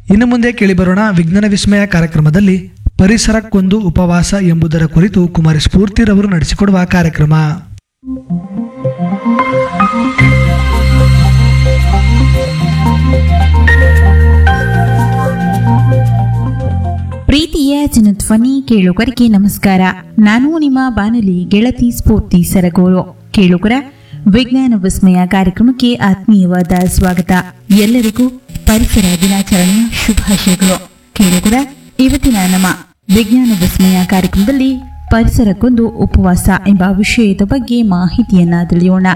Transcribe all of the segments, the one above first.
ಇನ್ನು ಮುಂದೆ ಕೇಳಿಬರೋಣ ವಿಜ್ಞಾನ ವಿಸ್ಮಯ ಕಾರ್ಯಕ್ರಮದಲ್ಲಿ ಪರಿಸರಕ್ಕೊಂದು ಉಪವಾಸ ಎಂಬುದರ ಕುರಿತು ಕುಮಾರಿ ಸ್ಫೂರ್ತಿರವರು ನಡೆಸಿಕೊಡುವ ಕಾರ್ಯಕ್ರಮ ಪ್ರೀತಿಯ ಜನಧ್ವನಿ ಕೇಳುಗರಿಗೆ ನಮಸ್ಕಾರ ನಾನು ನಿಮ್ಮ ಬಾನಲಿ ಗೆಳತಿ ಸ್ಫೂರ್ತಿ ಸರಗೂರು ಕೇಳುಗರ ವಿಜ್ಞಾನ ವಿಸ್ಮಯ ಕಾರ್ಯಕ್ರಮಕ್ಕೆ ಆತ್ಮೀಯವಾದ ಸ್ವಾಗತ ಎಲ್ಲರಿಗೂ ಪರಿಸರ ದಿನಾಚರಣೆಯ ಶುಭಾಶಯಗಳು ಕೇಳುಗರ ಇವತ್ತಿನ ನಮ್ಮ ವಿಜ್ಞಾನ ವಿಸ್ಮಯ ಕಾರ್ಯಕ್ರಮದಲ್ಲಿ ಪರಿಸರಕ್ಕೊಂದು ಉಪವಾಸ ಎಂಬ ವಿಷಯದ ಬಗ್ಗೆ ಮಾಹಿತಿಯನ್ನ ತಿಳಿಯೋಣ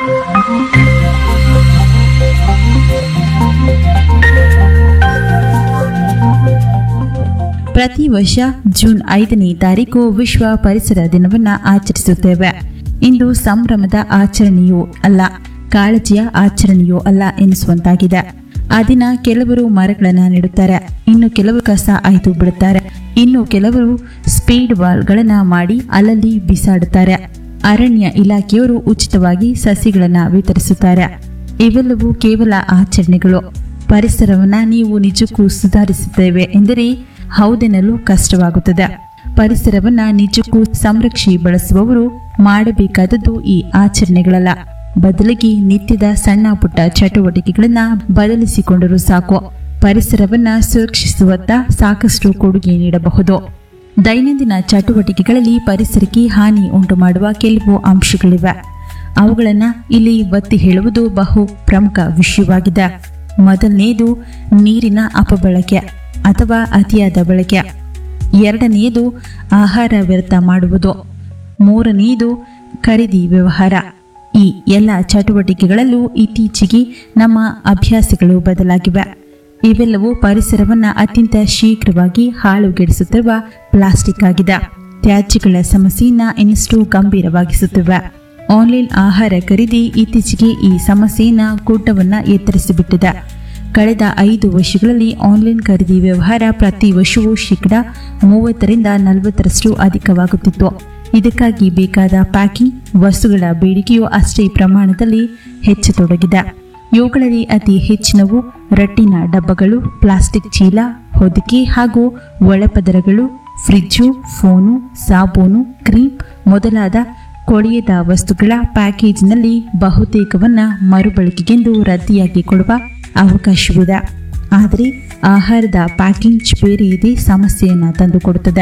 ಪ್ರತಿ ವರ್ಷ ಜೂನ್ ಐದನೇ ತಾರೀಕು ವಿಶ್ವ ಪರಿಸರ ದಿನವನ್ನ ಆಚರಿಸುತ್ತೇವೆ ಇಂದು ಸಂಭ್ರಮದ ಆಚರಣೆಯೂ ಅಲ್ಲ ಕಾಳಜಿಯ ಆಚರಣೆಯೂ ಅಲ್ಲ ಎನಿಸುವಂತಾಗಿದೆ ಆ ದಿನ ಕೆಲವರು ಮರಗಳನ್ನ ನೆಡುತ್ತಾರೆ ಇನ್ನು ಕೆಲವರು ಕಸ ಆಯ್ದು ಬಿಡುತ್ತಾರೆ ಇನ್ನು ಕೆಲವರು ಸ್ಪೀಡ್ ವಾಲ್ಗಳನ್ನ ಮಾಡಿ ಅಲ್ಲಲ್ಲಿ ಬಿಸಾಡುತ್ತಾರೆ ಅರಣ್ಯ ಇಲಾಖೆಯವರು ಉಚಿತವಾಗಿ ಸಸಿಗಳನ್ನ ವಿತರಿಸುತ್ತಾರೆ ಇವೆಲ್ಲವೂ ಕೇವಲ ಆಚರಣೆಗಳು ಪರಿಸರವನ್ನ ನೀವು ನಿಜಕ್ಕೂ ಸುಧಾರಿಸುತ್ತೇವೆ ಎಂದರೆ ಹೌದೆನ್ನಲು ಕಷ್ಟವಾಗುತ್ತದೆ ಪರಿಸರವನ್ನ ನಿಜಕ್ಕೂ ಸಂರಕ್ಷಿ ಬಳಸುವವರು ಮಾಡಬೇಕಾದದ್ದು ಈ ಆಚರಣೆಗಳಲ್ಲ ಬದಲಿಗೆ ನಿತ್ಯದ ಸಣ್ಣ ಪುಟ್ಟ ಚಟುವಟಿಕೆಗಳನ್ನ ಬದಲಿಸಿಕೊಂಡರೂ ಸಾಕು ಪರಿಸರವನ್ನ ಸುರಕ್ಷಿಸುವತ್ತ ಸಾಕಷ್ಟು ಕೊಡುಗೆ ನೀಡಬಹುದು ದೈನಂದಿನ ಚಟುವಟಿಕೆಗಳಲ್ಲಿ ಪರಿಸರಕ್ಕೆ ಹಾನಿ ಉಂಟು ಮಾಡುವ ಕೆಲವು ಅಂಶಗಳಿವೆ ಅವುಗಳನ್ನ ಇಲ್ಲಿ ಒತ್ತಿ ಹೇಳುವುದು ಬಹು ಪ್ರಮುಖ ವಿಷಯವಾಗಿದೆ ಮೊದಲನೆಯದು ನೀರಿನ ಅಪಬಳಕೆ ಅಥವಾ ಅತಿಯಾದ ಬಳಕೆ ಎರಡನೆಯದು ಆಹಾರ ವ್ಯರ್ಥ ಮಾಡುವುದು ಮೂರನೆಯದು ಖರೀದಿ ವ್ಯವಹಾರ ಈ ಎಲ್ಲ ಚಟುವಟಿಕೆಗಳಲ್ಲೂ ಇತ್ತೀಚೆಗೆ ನಮ್ಮ ಅಭ್ಯಾಸಗಳು ಬದಲಾಗಿವೆ ಇವೆಲ್ಲವೂ ಪರಿಸರವನ್ನ ಅತ್ಯಂತ ಶೀಘ್ರವಾಗಿ ಹಾಳುಗೆಡಿಸುತ್ತಿರುವ ಪ್ಲಾಸ್ಟಿಕ್ ಆಗಿದೆ ತ್ಯಾಜ್ಯಗಳ ಸಮಸ್ಯೆಯನ್ನ ಇನ್ನಷ್ಟು ಗಂಭೀರವಾಗಿಸುತ್ತಿವೆ ಆನ್ಲೈನ್ ಆಹಾರ ಖರೀದಿ ಇತ್ತೀಚೆಗೆ ಈ ಸಮಸ್ಯೆಯನ್ನ ಗುಡ್ಡವನ್ನ ಎತ್ತರಿಸಿಬಿಟ್ಟಿದೆ ಕಳೆದ ಐದು ವರ್ಷಗಳಲ್ಲಿ ಆನ್ಲೈನ್ ಖರೀದಿ ವ್ಯವಹಾರ ಪ್ರತಿ ವರ್ಷವೂ ಶೇಕಡ ಮೂವತ್ತರಿಂದ ನಲವತ್ತರಷ್ಟು ಅಧಿಕವಾಗುತ್ತಿತ್ತು ಇದಕ್ಕಾಗಿ ಬೇಕಾದ ಪ್ಯಾಕಿಂಗ್ ವಸ್ತುಗಳ ಬೇಡಿಕೆಯು ಅಷ್ಟೇ ಪ್ರಮಾಣದಲ್ಲಿ ಹೆಚ್ಚತೊಡಗಿದೆ ಇವುಗಳಲ್ಲಿ ಅತಿ ಹೆಚ್ಚಿನವು ರಟ್ಟಿನ ಡಬ್ಬಗಳು ಪ್ಲಾಸ್ಟಿಕ್ ಚೀಲ ಹೊದಿಕೆ ಹಾಗೂ ಒಳಪದರಗಳು ಫ್ರಿಜ್ಜು ಫೋನು ಸಾಬೂನು ಕ್ರೀಮ್ ಮೊದಲಾದ ಕೊಳೆಯದ ವಸ್ತುಗಳ ಪ್ಯಾಕೇಜ್ನಲ್ಲಿ ಬಹುತೇಕವನ್ನ ಮರುಬಳಕೆಗೆಂದು ರದ್ದಿಯಾಗಿ ಕೊಡುವ ಅವಕಾಶವಿದೆ ಆದರೆ ಆಹಾರದ ಪ್ಯಾಕಿಂಗ್ ಬೇರೆ ಇದೇ ಸಮಸ್ಯೆಯನ್ನು ತಂದುಕೊಡುತ್ತದೆ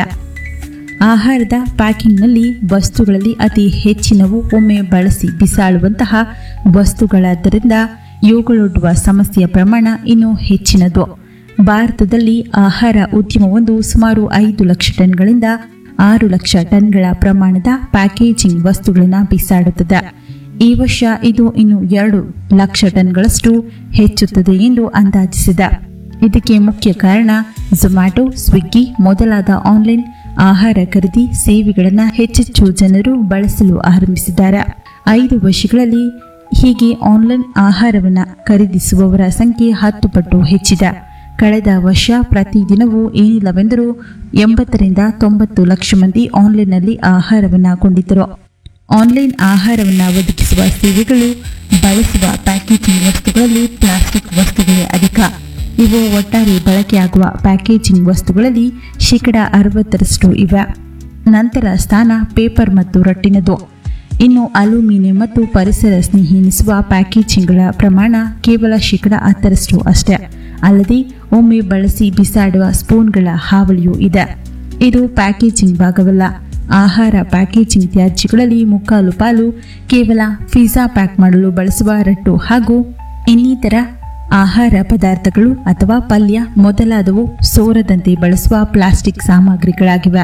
ಆಹಾರದ ಪ್ಯಾಕಿಂಗ್ನಲ್ಲಿ ವಸ್ತುಗಳಲ್ಲಿ ಅತಿ ಹೆಚ್ಚಿನವು ಒಮ್ಮೆ ಬಳಸಿ ಬಿಸಾಡುವಂತಹ ವಸ್ತುಗಳಾದ್ದರಿಂದ ಇವುಗಳೊಡ್ಡುವ ಸಮಸ್ಯೆಯ ಪ್ರಮಾಣ ಇನ್ನೂ ಹೆಚ್ಚಿನದು ಭಾರತದಲ್ಲಿ ಆಹಾರ ಉದ್ಯಮವೊಂದು ಸುಮಾರು ಐದು ಲಕ್ಷ ಟನ್ಗಳಿಂದ ಆರು ಲಕ್ಷ ಟನ್ಗಳ ಪ್ರಮಾಣದ ಪ್ಯಾಕೇಜಿಂಗ್ ವಸ್ತುಗಳನ್ನು ಬಿಸಾಡುತ್ತದೆ ಈ ವರ್ಷ ಇದು ಇನ್ನು ಎರಡು ಲಕ್ಷ ಟನ್ಗಳಷ್ಟು ಹೆಚ್ಚುತ್ತದೆ ಎಂದು ಅಂದಾಜಿಸಿದೆ ಇದಕ್ಕೆ ಮುಖ್ಯ ಕಾರಣ ಝೊಮ್ಯಾಟೊ ಸ್ವಿಗ್ಗಿ ಮೊದಲಾದ ಆನ್ಲೈನ್ ಆಹಾರ ಖರೀದಿ ಸೇವೆಗಳನ್ನು ಹೆಚ್ಚೆಚ್ಚು ಜನರು ಬಳಸಲು ಆರಂಭಿಸಿದ್ದಾರೆ ಐದು ವರ್ಷಗಳಲ್ಲಿ ಹೀಗೆ ಆನ್ಲೈನ್ ಆಹಾರವನ್ನು ಖರೀದಿಸುವವರ ಸಂಖ್ಯೆ ಹತ್ತು ಪಟ್ಟು ಹೆಚ್ಚಿದೆ ಕಳೆದ ವರ್ಷ ಪ್ರತಿದಿನವೂ ಏನಿಲ್ಲವೆಂದರೂ ಎಂಬತ್ತರಿಂದ ತೊಂಬತ್ತು ಲಕ್ಷ ಮಂದಿ ಆನ್ಲೈನ್ನಲ್ಲಿ ಆಹಾರವನ್ನು ಕೊಂಡಿದ್ದರು ಆನ್ಲೈನ್ ಆಹಾರವನ್ನು ಒದಗಿಸುವ ಸೇವೆಗಳು ಬಳಸುವ ಪ್ಯಾಕೇಜಿಂಗ್ ವಸ್ತುಗಳಲ್ಲಿ ಪ್ಲಾಸ್ಟಿಕ್ ವಸ್ತುಗಳೇ ಅಧಿಕ ಇವು ಒಟ್ಟಾರೆ ಬಳಕೆಯಾಗುವ ಪ್ಯಾಕೇಜಿಂಗ್ ವಸ್ತುಗಳಲ್ಲಿ ಶೇಕಡ ಅರವತ್ತರಷ್ಟು ಇವೆ ನಂತರ ಸ್ಥಾನ ಪೇಪರ್ ಮತ್ತು ರಟ್ಟಿನದು ಇನ್ನು ಅಲ್ಯೂಮಿನಿಯಂ ಮತ್ತು ಪರಿಸರ ಸ್ನೇಹಿ ಎನಿಸುವ ಪ್ಯಾಕೇಜಿಂಗ್ಗಳ ಪ್ರಮಾಣ ಕೇವಲ ಶೇಕಡ ಹತ್ತರಷ್ಟು ಅಷ್ಟೇ ಅಲ್ಲದೆ ಒಮ್ಮೆ ಬಳಸಿ ಬಿಸಾಡುವ ಸ್ಪೂನ್ಗಳ ಹಾವಳಿಯೂ ಇದೆ ಇದು ಪ್ಯಾಕೇಜಿಂಗ್ ಭಾಗವಲ್ಲ ಆಹಾರ ಪ್ಯಾಕೇಜಿಂಗ್ ತ್ಯಾಜ್ಯಗಳಲ್ಲಿ ಮುಕ್ಕಾಲು ಪಾಲು ಕೇವಲ ಪಿಜ್ಜಾ ಪ್ಯಾಕ್ ಮಾಡಲು ಬಳಸುವ ರಟ್ಟು ಹಾಗೂ ಇನ್ನಿತರ ಆಹಾರ ಪದಾರ್ಥಗಳು ಅಥವಾ ಪಲ್ಯ ಮೊದಲಾದವು ಸೋರದಂತೆ ಬಳಸುವ ಪ್ಲಾಸ್ಟಿಕ್ ಸಾಮಗ್ರಿಗಳಾಗಿವೆ